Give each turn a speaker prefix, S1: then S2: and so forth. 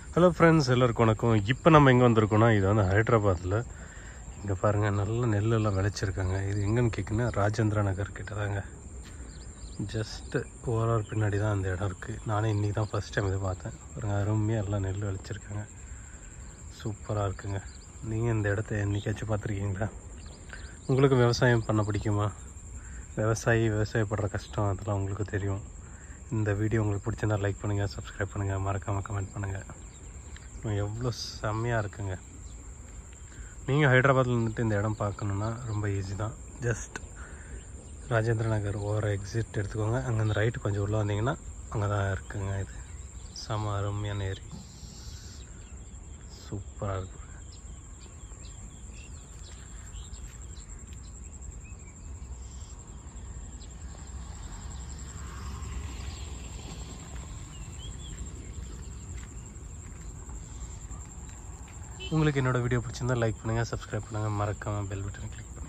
S1: hello friends எல்லாருக்கும் வணக்கம் இப்போ நம்ம எங்கே வந்திருக்கோம்னா இது வந்து ஹைதராபாத்தில் இங்கே பாருங்கள் நல்ல நெல்லெல்லாம் விளைச்சிருக்காங்க இது எங்கன்னு கேட்குன்னா ராஜேந்திர நகர் கிட்ட தாங்க ஜஸ்ட்டு ஓவரால் பின்னாடி தான் அந்த இடம் இருக்குது நானே இன்றைக்கி தான் ஃபஸ்ட் டைம் இதை பார்த்தேன் பாருங்க அருமையாக எல்லாம் நெல் விளைச்சிருக்காங்க சூப்பராக இருக்குங்க நீங்கள் இந்த இடத்த என்றைக்காச்சும் பார்த்துருக்கீங்களா உங்களுக்கு விவசாயம் பண்ண பிடிக்குமா விவசாயி விவசாயப்படுற கஷ்டம் அதெல்லாம் உங்களுக்கு தெரியும் இந்த வீடியோ உங்களுக்கு பிடிச்சிருந்தா லைக் பண்ணுங்கள் சப்ஸ்கிரைப் பண்ணுங்கள் மறக்காமல் கமெண்ட் பண்ணுங்கள் எவ்வளோ செம்மையாக இருக்குங்க நீங்கள் ஹைதராபாத்தில் இருந்துட்டு இந்த இடம் பார்க்கணுன்னா ரொம்ப ஈஸி தான் ஜஸ்ட் ராஜேந்திர நகர் ஓர எக்ஸிட் எடுத்துக்கோங்க அங்கேருந்து ரைட்டு கொஞ்சம் உள்ளே வந்தீங்கன்னா அங்கே தான் இருக்குங்க இது செம அருமையான ஏரி சூப்பராக இருக்கு உங்களுக்கு என்னோட வீடியோ பிடிச்சிருந்தா லைக் பண்ணுங்கள் சப்ஸ்கிரைப் பண்ணுங்கள் மறக்காமல் பெல் பட்டனை கிளிக் பண்ணுங்கள்